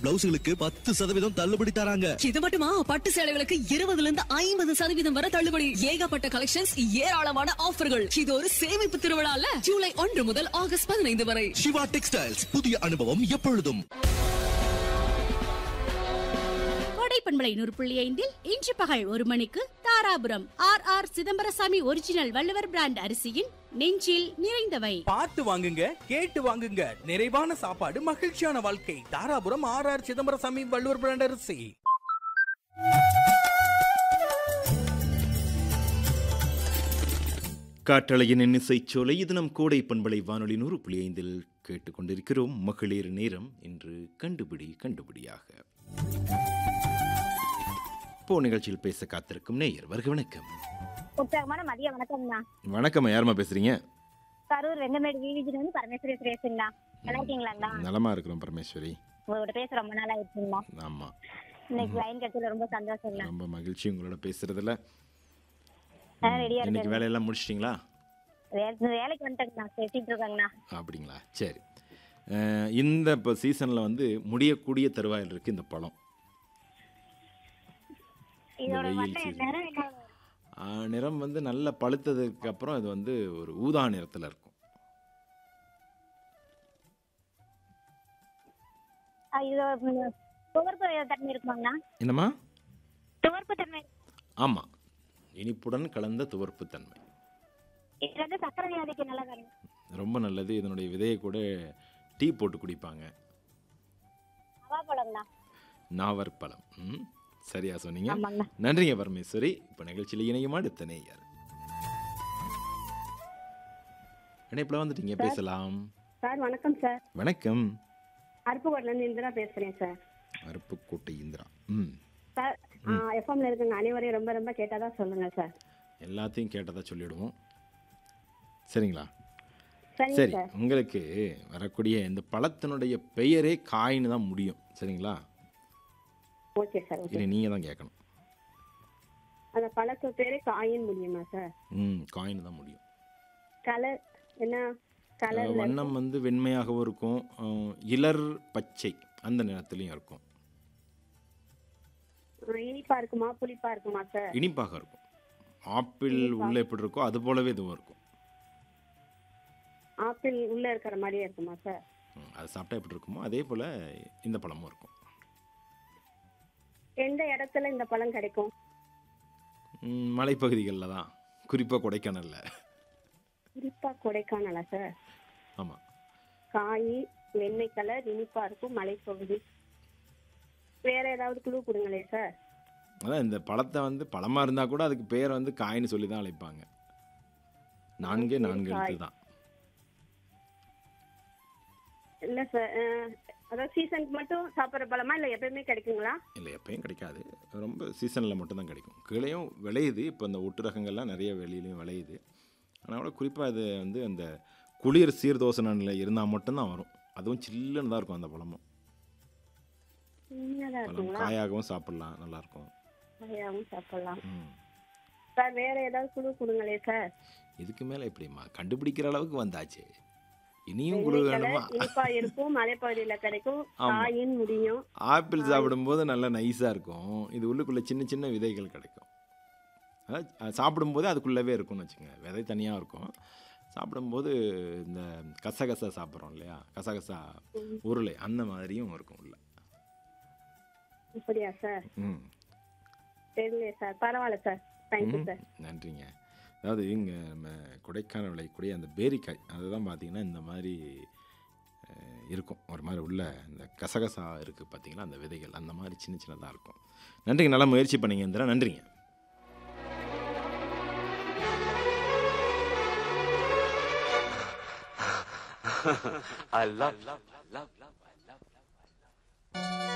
பிளவுஸ்களுக்கு பத்து சதவீதம் தள்ளுபடி தராங்க இது மட்டுமா பட்டு சேலைகளுக்கு இருபதுல இருந்து ஐம்பது சதவீதம் வரை தள்ளுபடி ஏகப்பட்ட கலெக்ஷன்ஸ் ஏராளமான ஆஃபர்கள் இது ஒரு சேமிப்பு திருவிழால ஜூலை ஒன்று முதல் ஆகஸ்ட் பதினைந்து வரை சிவா டெக்ஸ்டைல்ஸ் புதிய அனுபவம் எப்பொழுதும் கோடை பண்பலை நூறு புள்ளி ஐந்தில் இன்று பகல் ஒரு மணிக்கு Dharapuram R R Chidambarasamy original Valluvar brand அரிசியின் நெஞ்சில் நிறைந்தவை பார்த்து வாங்குங்க கேட்டு வாங்குங்க நிறைவான சாப்பாடு மகிழ்ச்சியான வாழ்க்கை Dharapuram R R Chidambarasamy Valluvar brand அரிசி காற்றலையின் இன்னிசை சோலை இது நம் கோடை பண்பலை வானொலி நூறு புள்ளி ஐந்தில் கேட்டுக்கொண்டிருக்கிறோம் மகளிர் நேரம் இன்று கண்டுபிடி கண்டுபிடியாக போ நிகழ்ச்சியில் பேச காத்திருக்கும் நேயர் வருக வணக்கம் உற்சாகமான மதிய வணக்கம்ண்ணா வணக்கம் யாருமா பேசுறீங்க கரூர் வெங்கமேடு விவிஜில இருந்து பரமேஸ்வரி சுரேஷுங்கண்ணா நல்லா இருக்கீங்களாண்ணா நலமா இருக்கிறோம் பரமேஸ்வரி உங்களோட பேச ரொம்ப நாள் ஆயிடுச்சுங்கண்ணா ஆமா இன்னைக்கு லைன் கிடைச்சதுல ரொம்ப சந்தோஷங்கண்ணா ரொம்ப மகிழ்ச்சி உங்களோட பேசுறதுல ரெடியா இன்னைக்கு இருக்கேன் வேலையெல்லாம் முடிச்சிட்டிங்களா வே- வேலைக்கு வந்துட்டேங்கண்ணா பேசிட்டு இருக்கேங்கண்ணா அப்படிங்களா சரி அஹ், இந்த இப்போ சீசனில் வந்து முடியக்கூடிய தருவாயில் இருக்குது இந்த பழம் இதோட வெயில் வண்ண season. நிறம் என்ன ஆஹ், நிறம் வந்து நல்ல பழுத்ததுக்கு அப்புறம் இது வந்து ஒரு ஊதா நிறத்தில் இருக்கும் ஆ, இது ம், துவர்ப்பு தன்மை இருக்குமாங்கண்ணா என்னம்மா துவர்ப்பு தன்மை ஆமாம் இனிப்புடன் கலந்த துவர்ப்பு தன்மை இது வந்து சக்கரை வியாதிக்கு நல்லதாங்க ரொம்ப நல்லது இதனுடைய விதையை கூட டீ போட்டு குடிப்பாங்க நவாப்பழம்ண்ணா நாவற்பழம் ம் சரியா சொன்னீங்க ஆமாங்கண்ணா நன்றிங்க பரமேஸ்வரி இப்போ நிகழ்ச்சியில் இணையும் அடுத்த நேயர் இணைப்பில் வந்துட்டீங்க பேசலாம் சார் வணக்கம் சார் வணக்கம் அருப்புக்கோட்டிலேருந்து இந்திரா பேசுகிறேன் சார் அருப்புக்கோட்டை இந்திரா ம் சார் எஃப்எம்ல இருக்குங்க அனைவரையும் ரொம்ப ரொம்ப கேட்டால் சொல்லுங்க சார் எல்லாத்தையும் கேட்டதா சொல்லிடுவோம் சரிங்களா சரிங்க சரி சார் உங்களுக்கு வரக்கூடிய இந்த பழத்தினுடைய பெயரே காயின்னு தான் முடியும் சரிங்களா ஓகே சார் ஓகே இனி நீங்கள் தான் கேட்கணும் அந்த பழத்து பேரே காயின் முடியுமா சார் ம் காயின் தான் முடியும் கலர் என்ன அஹ், கலர் வண்ணம் வந்து வெண்மையாகவும் இருக்கும் அஹ், இலர் பச்சை அந்த நிறத்துலையும் இருக்கும் இனிப்பா இருக்குமா புளிப்பா இருக்குமா சார் இனிப்பாக இருக்கும் ஆப்பிள் உள்ள எப்படி இருக்கோ அது போலவே இதுவும் இருக்கும் ஆப்பிள் உள்ள இருக்கிற மாதிரியே இருக்குமா சார் ம், அது சாப்பிட்டா எப்படி இருக்குமோ அதே போல் இந்த பழமும் இருக்கும் எந்த இடத்துல இந்த பழம் கிடைக்கும் ம், மலைப்பகுதிகளில் தான் குறிப்பாக கொடைக்கானல்ல குறிப்பா கொடைக்கானலா சார் ஆமாம் காய் வெண்ணெய் கலர் இனிப்பா இருக்கும் மலைப்பகுதி வேற ஏதாவது குழு கொடுங்களே சார் அதான் இந்த பழத்தை வந்து பழமாக இருந்தால் கூட அதுக்கு பேரை வந்து காயின்னு சொல்லி தான் அழைப்பாங்க நான்கே நான்கு எழுத்து தான் இல்ல சார் அஹ், அதாவது சீசனுக்கு மட்டும் சாப்பிட்ற பழமா இல்ல எப்பயுமே கிடைக்குங்களா இல்லை எப்பயும் கிடைக்காது ரொம்ப சீசனில் மட்டும்தான் கிடைக்கும் கீழேயும் விளையுது இப்போ இந்த ஒட்டு ரகங்கள்லாம் நிறைய வெளியிலையும் விளையுது ஆனால் குறிப்பாக அது வந்து அந்த குளிர் சீர்தோசன நிலை இருந்தால் மட்டும்தான் வரும் அதுவும் சில்லுன்னு தான் இருக்கும் அந்த பழமும் உண்மையாதான் பழம் இருக்குங்களா காயாகவும் சாப்பிட்லாம் நல்லாயிருக்கும் நிறையாவும் சாப்பிடலாம் ம் சார் வேற ஏதாவது குழு கொடுங்களே சார் இதுக்கு மேலே எப்படிம்மா கண்டுபிடிக்கிற அளவுக்கு வந்தாச்சு இனியும் குழு வெள்ளை வேணுமா கலர் இனிப்பா இருக்கும் மலைப்பகுதியில கிடைக்கும் ஆமா. காயின் முடியும் ஆப்பிள் சாப்பிடும்போது நல்லா நைஸாக இருக்கும் இது உள்ளுக்குள்ளே சின்ன சின்ன விதைகள் கிடைக்கும் அதாவது அஹ், சாப்பிடும்போது அதுக்குள்ளவே இருக்கும்னு வச்சுங்க விதை தனியாக இருக்கும் சாப்பிடும்போது இந்த கசகசா சாப்பிட்றோம் இல்லையா கசகசா உருளை அந்த மாதிரியும் இருக்கும் உள்ள அப்படியா சார் ம் தெரியல சார் பரவாயில்ல சார் தேங்க்யூ ம், சார் நன்றிங்க அதாவது இங்கே நம்ம கொடைக்கானல் விளையக்கூடிய அந்த பேரிக்காய் அதுதான் பார்த்தீங்கன்னா இந்த மாதிரி அஹ், இருக்கும் ஒரு மாதிரி உள்ள இந்த கசகசா இருக்குது பார்த்தீங்களா அந்த விதைகள் அந்த மாதிரி சின்ன சின்னதாக இருக்கும் நன்றிங்க நல்லா முயற்சி பண்ணீங்க இந்திரா நன்றிங்க I love, love, love, love.